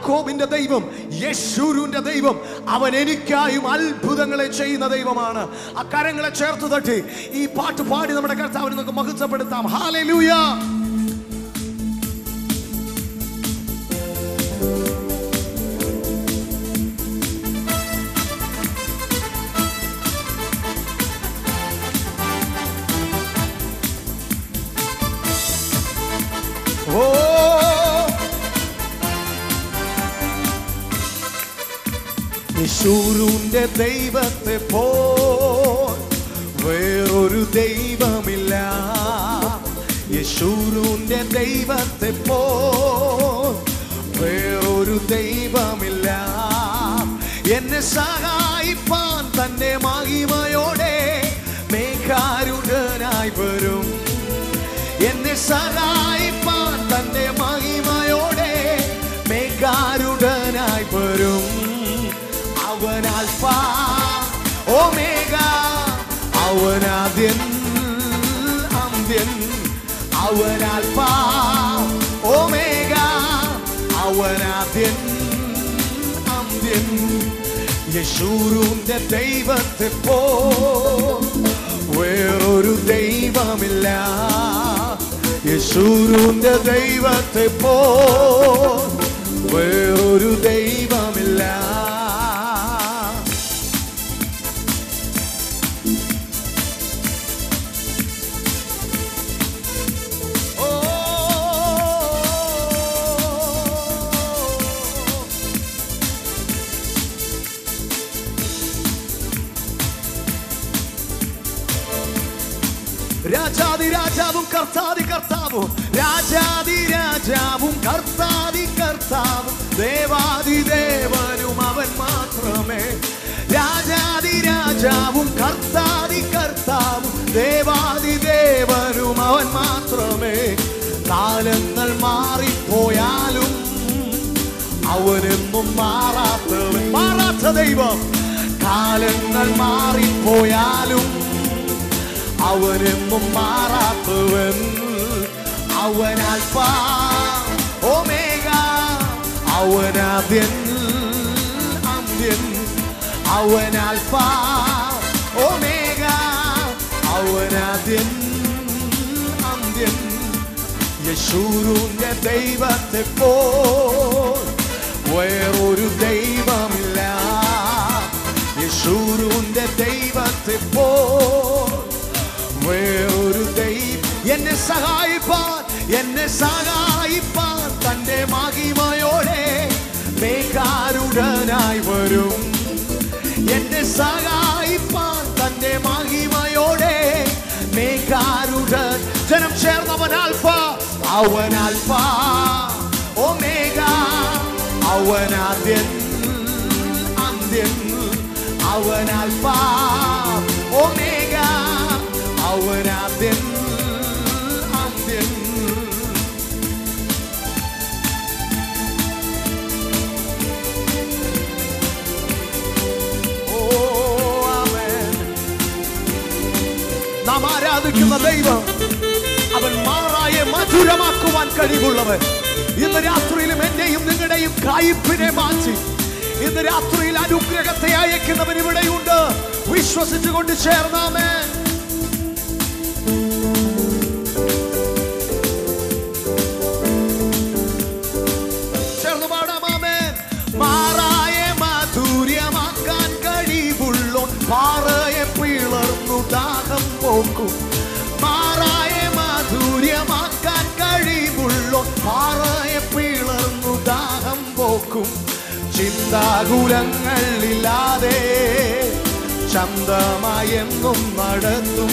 യാക്കോബിന്റെ ദൈവം യേശൂരുവിന്റെ ദൈവം അവൻ എനിക്കായും അത്ഭുതങ്ങളെ ചെയ്യുന്ന ദൈവമാണ് ആ കരങ്ങളെ ചേർത്ത് തട്ടി ഈ പാട്ട് പാടി നമ്മുടെ കർത്താവിനെ നമുക്ക് മഹത്വപ്പെടുത്താം ഹാലൂയ ഓ യേശൂരുന്റെ ദൈവത്തെ പോ വേറൊരു ദൈവമില്ല യേശൂരുന്റെ ദൈവത്തെ പോ വേറൊരു ദൈവമില്ല എന്നെ സഹായിപ്പാൻ തന്റെ മഹിമയോടെ മേഘാരുടനായി വരും എന്നെ സഹായിപ്പാൻ തന്റെ മഹിമയോടെ മേഘാരുടനായി വരും അവൻ അൽഫ ഓമേഗ അവൻ ആദ്യൻ അന്ത്യൻ അവൻ അൽഫ ഓമേഗ അവൻ ആദ്യൻ അന്ത്യൻ യശൂരുന്റെ ദൈവത്തെ പോ വേറൊരു ദൈവമില്ല യശൂരുന്റെ ദൈവത്തെ പോ വേറൊരു ദൈവമില്ല ഓ രാജാതി രാജാവും കർത്താതി കർത്താവും രാജാതി രാജാവും കർത്താതി കർത്താവും ദേവാതി ദേവനും അവൻ മാത്രമേ രാജാതി രാജാവും കർത്താതി കർത്താവും ദേവാതി ദേവനും അവൻ മാത്രമേ കാലങ്ങൾ മാറിപ്പോയാലും അവനെന്നും മാറാത്തവൻ മാറാത്ത ദൈവം കാലങ്ങൾ മാറിപ്പോയാലും അവനെന്നും മാറാത്തവൻ അവൻ അൽഫ ഓമേഗ അവനാദ്യൻ അന്ത്യൻ അവൻ അൽഫ ഓമേഗ അവനാദ്യൻ അന്ത്യൻ യശൂരുന്റെ ദൈവത്തെ പോ വേറൊരു ദൈവമില്ല യശൂരുന്റെ ദൈവത്തെ പോ വേറൊരു ദൈവം എന്നെ സഹായിപ്പാൻ എന്നെ സഹായിപ്പാൻ തന്റെ മഹിമയോടെ മേഘാരുടനായി വരും എന്നെ സഹായിപ്പാൻ തന്റെ മഹിമയോടെ മേഘാരുടൻ ജനം ചേർന്നവൻ ആൽഫ അവൻ ആൽഫ ഒമേഗ അവൻ ആദ്യൻ അന്ത്യൻ അവൻ ആൽഫ ഒമേഗ അവൻ ആദ്യൻ അന്ത്യൻ ഓ ആമേൻ നാം ആരാധിക്കുന്ന ദൈവം അവൻ മാറായെ മധുരമാക്കുവാൻ കഴിവുള്ളവൻ ഇന്ന് രാത്രിയിലും എന്റെയും നിങ്ങളുടെയും കായ്പിനെ മാറ്റി ഇന്ന് രാത്രിയിൽ അനുഗ്രഹത്തെ അയക്കുന്നവൻ ഇവിടെയുണ്ട് വിശ്വസിച്ചുകൊണ്ട് ചേർന്നാമേ ചേർന്ന് പാടാമാമേ മാറായെ മാധുര്യമാക്കാൻ കഴിവുള്ളോ പാറയെ പിളർന്നു ദാഹം പോക്കും മാറായെ മാധുര്യമാക്കാൻ കഴിവുള്ളോ പാറയെ പിളർന്നു ദാഹം പോക്കും ചിന്താകുലങ്ങളില്ലാതെ ചന്തമായെന്നും നടത്തും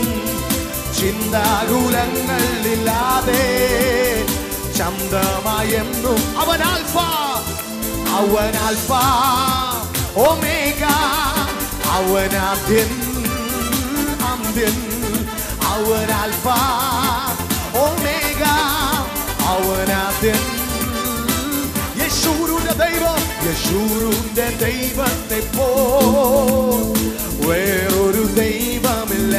ചിന്താകുലങ്ങളില്ലാതെ ചന്തമായെന്നും അവൻ ആൽഫ അവൻ ആൽഫ ഒമേഗ അവൻ ആദ്യൻ അന്ത്യൻ അവൻ ആൽഫ ഒമേഗ അവൻ ആദ്യൻ യശൂരുന്റെ ദൈവം യശൂരുന്റെ ദൈവത്തെ പോ വേറൊരു ദൈവമില്ല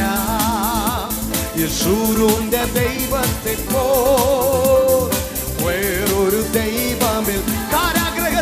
യശൂരുന്റെ ദൈവത്തെ പോ വേറൊരു ദൈവമിൽ കാരാഗ്രഹ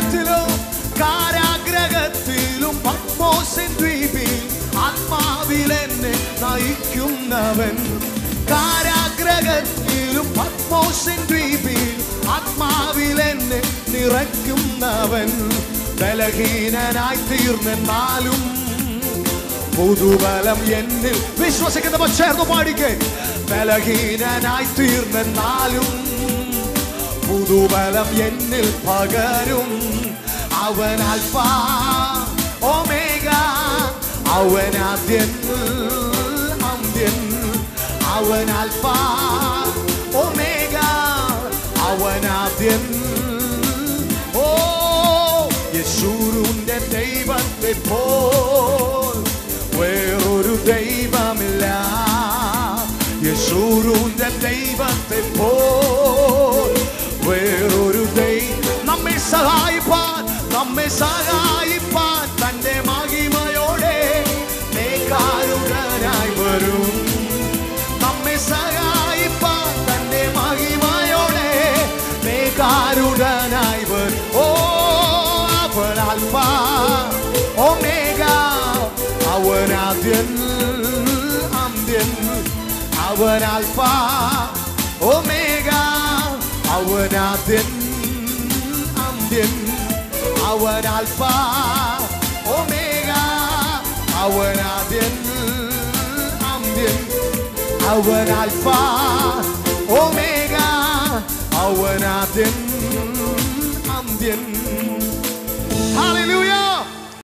അവൻ കാരാഗ്രഹത്തിലും പത്മോസിൻ ദ്വീപിൽ ആത്മാവിൽ എന്നെ നിറയ്ക്കുന്നവൻ ബലഹീനനായി തീർന്നെന്നാലും പുതുബലം എന്നിൽ വിശ്വസിക്കുന്നവർ ചേർന്ന് പാടിക്കേ ബലഹീനനായി തീർന്നെന്നാലും പുതുബലം എന്നിൽ പകരും അവൻ അൽഫ ഒമേഗ അവൻ ആദ്യൻ അന്ത്യൻ അവൻ അൽഫ ഒമേഗ അവൻ ആദ്യൻ ഓ യശൂരുന്റെ ദൈവത്തെ പോൽ വേറൊരു ദൈവമില്ല യശൂരുന്റെ ദൈവത്തെ പോൽ വേറൊരു ദൈവം നമ്മെ സഹായിപ്പാൻ നമ്മെ സഹായിപ്പാൻ തന്റെ മഹിമയോടെ നേക്കാരുടനായി വരും നമ്മെ സഹായിപ്പാൻ തന്റെ മഹിമയോടെ നേക്കാരുടനായി വരും ഓ അവൻ അൽഫ ഒമേഗ അവൻ ആദ്യൻ അന്ത്യൻ അവൻ അൽഫ ഒമേഗ അവൻ ആദ്യൻ അന്ത്യൻ അവൻ അൽഫ ഒമേഗ അവൻ ആദ്യൻ അന്ത്യൻ അവൻ അൽഫ ഒമേഗ അവൻ ആദ്യൻ അന്ത്യൻ Hallelujah!